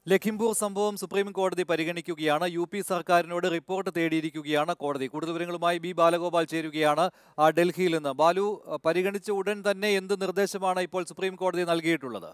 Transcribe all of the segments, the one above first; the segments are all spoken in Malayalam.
ലഖിംപൂർ സംഭവം സുപ്രീം കോടതി പരിഗണിക്കുകയാണ് യു പി സർക്കാരിനോട് റിപ്പോർട്ട് തേടിയിരിക്കുകയാണ് കോടതി കൂടുതൽ വിവരങ്ങളുമായി ബി ബാലഗോപാൽ ചേരുകയാണ് ആ, ഡൽഹിയിൽ നിന്ന് ബാലു ആ, പരിഗണിച്ച ഉടൻ തന്നെ എന്ത് നിർദ്ദേശമാണ് ഇപ്പോൾ സുപ്രീം കോടതി നൽകിയിട്ടുള്ളത്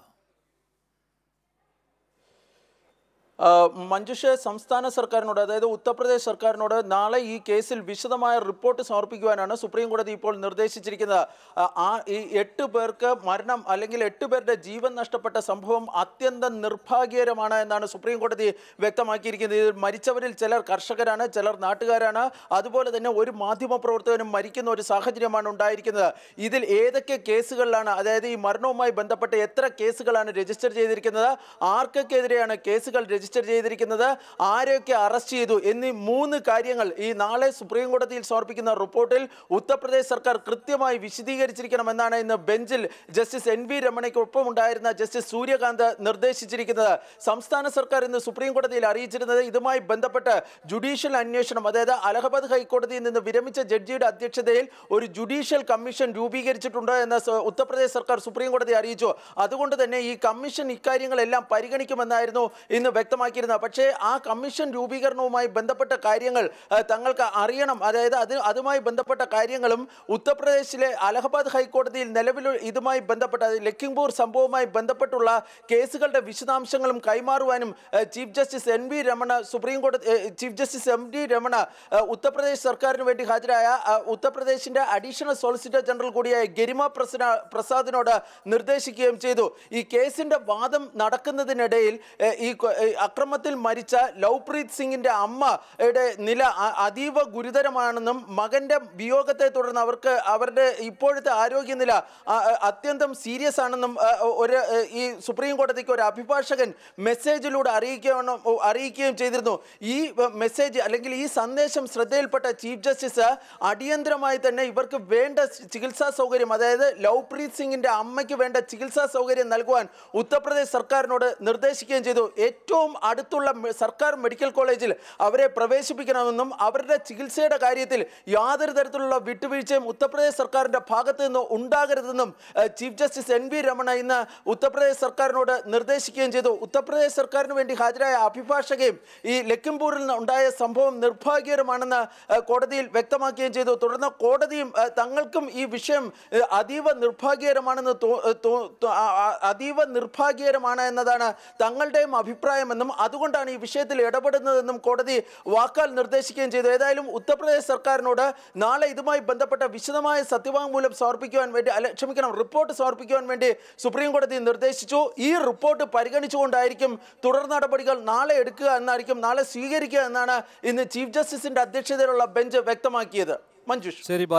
ആ, മഞ്ജുഷ സംസ്ഥാന സർക്കാരിനോട് അതായത് ഉത്തർപ്രദേശ് സർക്കാരിനോട് നാളെ ഈ കേസിൽ വിശദമായ റിപ്പോർട്ട് സമർപ്പിക്കുവാനാണ് സുപ്രീം കോടതി ഇപ്പോൾ നിർദ്ദേശിച്ചിരിക്കുന്നത് ആ, ആ ഈ എട്ട് പേർക്ക് മരണം അല്ലെങ്കിൽ എട്ട് പേരുടെ ജീവൻ നഷ്ടപ്പെട്ട സംഭവം അത്യന്തം നിർഭാഗ്യകരമാണ് എന്നാണ് സുപ്രീം കോടതി വ്യക്തമാക്കിയിരിക്കുന്നത് ഇതിൽ മരിച്ചവരിൽ ചിലർ കർഷകരാണ് ചിലർ നാട്ടുകാരാണ് അതുപോലെ തന്നെ ഒരു മാധ്യമ പ്രവർത്തകനും മരിക്കുന്ന ഒരു സാഹചര്യമാണ് ഉണ്ടായിരിക്കുന്നത് ഇതിൽ ഏതൊക്കെ കേസുകളിലാണ് അതായത് ഈ മരണവുമായി ബന്ധപ്പെട്ട് എത്ര കേസുകളാണ് രജിസ്റ്റർ ചെയ്തിരിക്കുന്നത് ആർക്കൊക്കെതിരെയാണ് കേസുകൾ രജിസ്റ്റർ ചെയ്തിരിക്കുന്നത് ആരെയൊക്കെ അറസ്റ്റ് ചെയ്തു എന്നീ മൂന്ന് കാര്യങ്ങൾ ഈ നാളെ സുപ്രീം കോടതിയിൽ സമർപ്പിക്കുന്ന റിപ്പോർട്ടിൽ ഉത്തർപ്രദേശ് സർക്കാർ കൃത്യമായി വിശദീകരിച്ചിരിക്കണമെന്നാണ് ഇന്ന് ബെഞ്ചിൽ ജസ്റ്റിസ് എൻ വി രമണയ്ക്കൊപ്പം ഉണ്ടായിരുന്ന ജസ്റ്റിസ് സൂര്യകാന്ത് നിർദ്ദേശിച്ചിരിക്കുന്നത് സംസ്ഥാന സർക്കാർ ഇന്ന് സുപ്രീം കോടതിയിൽ അറിയിച്ചിരുന്നത് ഇതുമായി ബന്ധപ്പെട്ട് ജുഡീഷ്യൽ അന്വേഷണം അതായത് അലഹബാദ് ഹൈക്കോടതിയിൽ നിന്ന് വിരമിച്ച ജഡ്ജിയുടെ അധ്യക്ഷതയിൽ ഒരു ജുഡീഷ്യൽ കമ്മീഷൻ രൂപീകരിച്ചിട്ടുണ്ട് എന്ന് സ- ഉത്തർപ്രദേശ് സർക്കാർ സുപ്രീം കോടതി അറിയിച്ചു അതുകൊണ്ട് തന്നെ ഈ കമ്മീഷൻ ഇക്കാര്യങ്ങളെല്ലാം പരിഗണിക്കുമെന്നായിരുന്നു ഇന്ന് വ്യക്തമാക്കിയിരുന്നത് പക്ഷേ ആ കമ്മീഷൻ രൂപീകരണവുമായി ബന്ധപ്പെട്ട കാര്യങ്ങൾ ആ, തങ്ങൾക്ക് അറിയണം അതായത് അത് അതുമായി ബന്ധപ്പെട്ട കാര്യങ്ങളും ഉത്തർപ്രദേശിലെ അലഹബാദ് ഹൈക്കോടതിയിൽ നിലവിൽ ഇതുമായി ബന്ധപ്പെട്ട അത് ലഖിംപൂർ സംഭവവുമായി ബന്ധപ്പെട്ടുള്ള കേസുകളുടെ വിശദാംശങ്ങളും കൈമാറുവാനും ആ, chief justice N V Ramana supreme കോടതി ഏ, chief justice M D Ramana ആ, ഉത്തർപ്രദേശ് സർക്കാരിന് വേണ്ടി ഹാജരായ ആ, ഉത്തർപ്രദേശിന്റെ അഡീഷണൽ സോളിസിറ്റർ ജനറൽ കൂടിയായ ഗരിമ പ്രസന പ്രസാദിനോട് നിർദ്ദേശിക്കുകയും ചെയ്തു ഈ കേസിന്റെ വാദം നടക്കുന്നതിനിടയിൽ ഏ, ഈ കൊ- ഏ, അക്രമത്തിൽ മരിച്ച ലവ്പ്രീത് സിംഗിന്റെ അമ്മയുടെ നില അ- അതീവ ഗുരുതരമാണെന്നും മകന്റെ വിയോഗത്തെ തുടർന്ന് അവർക്ക് അവരുടെ ഇപ്പോഴത്തെ ആരോഗ്യനില ആ, ആ, അത്യന്തം സീരിയസ് ആണെന്നും ആ, ഒരു ഏ, ഈ സുപ്രീം കോടതിക്ക് ഒരു അഭിഭാഷകൻ മെസ്സേജിലൂടെ അറിയിക്കുകയാണ് അറിയിക്കുകയും ചെയ്തിരുന്നു ഈ ഏ, മെസ്സേജ് അല്ലെങ്കിൽ ഈ സന്ദേശം ശ്രദ്ധയിൽപ്പെട്ട ചീഫ് ജസ്റ്റിസ് അടിയന്തരമായി തന്നെ ഇവർക്ക് വേണ്ട ചികിത്സാ സൗകര്യം അതായത് ലവ്പ്രീത് സിംഗിന്റെ അമ്മയ്ക്ക് വേണ്ട ചികിത്സാ സൗകര്യം നൽകുവാൻ ഉത്തർപ്രദേശ് സർക്കാരിനോട് നിർദ്ദേശിക്കുകയും ചെയ്തു ഏറ്റവും അടുത്തുള്ള മെ- സർക്കാർ മെഡിക്കൽ കോളേജിൽ അവരെ പ്രവേശിപ്പിക്കണമെന്നും അവരുടെ ചികിത്സയുടെ കാര്യത്തിൽ യാതൊരു തരത്തിലുള്ള വിട്ടുവീഴ്ചയും ഉത്തർപ്രദേശ് സർക്കാരിന്റെ ഭാഗത്ത് നിന്ന് ഉണ്ടാകരുതെന്നും ഏഹ്, chief justice N V Ramana ഇന്ന് ഉത്തർപ്രദേശ് സർക്കാരിനോട് നിർദ്ദേശിക്കുകയും ചെയ്തു ഉത്തർപ്രദേശ് സർക്കാരിന് വേണ്ടി ഹാജരായ അഭിഭാഷകയും ഈ ലഖിംപൂരിൽ നിന്ന് ഉണ്ടായ സംഭവം നിർഭാഗ്യകരമാണെന്ന് ഏഹ്, കോടതിയിൽ വ്യക്തമാക്കുകയും ചെയ്തു തുടർന്ന് കോടതിയും ഏഹ്, തങ്ങൾക്കും ഈ വിഷയം ഏഹ്, അതീവ നിർഭാഗ്യകരമാണെന്ന് തോ- ഏഹ്, തോ- തോ- ആ- ആ- അതീവ നിർഭാഗ്യകരമാണ് എന്നതാണ് തങ്ങളുടെയും അഭിപ്രായമെന്നും അതുകൊണ്ടാണ് ഈ വിഷയത്തിൽ ഇടപെടുന്നതെന്നും കോടതി വാക്കാൽ നിർദ്ദേശിക്കുകയും ചെയ്തു ഏതായാലും ഉത്തർപ്രദേശ് സർക്കാരിനോട് നാളെ ഇതുമായി ബന്ധപ്പെട്ട വിശദമായ സത്യവാങ്മൂലം സമർപ്പിക്കുവാൻ വേണ്ടി അല്ല ക്ഷമിക്കണം റിപ്പോർട്ട് സമർപ്പിക്കുവാൻ വേണ്ടി സുപ്രീം കോടതി നിർദ്ദേശിച്ചു ഈ റിപ്പോർട്ട് പരിഗണിച്ചുകൊണ്ടായിരിക്കും തുടർ നടപടികൾ നാളെ എടുക്കുക എന്നായിരിക്കും നാളെ സ്വീകരിക്കുക എന്നാണ് ഇന്ന് ചീഫ് ജസ്റ്റിസിന്റെ അധ്യക്ഷതയിലുള്ള ബെഞ്ച് വ്യക്തമാക്കിയത് മഞ്ജുഷ് ശരി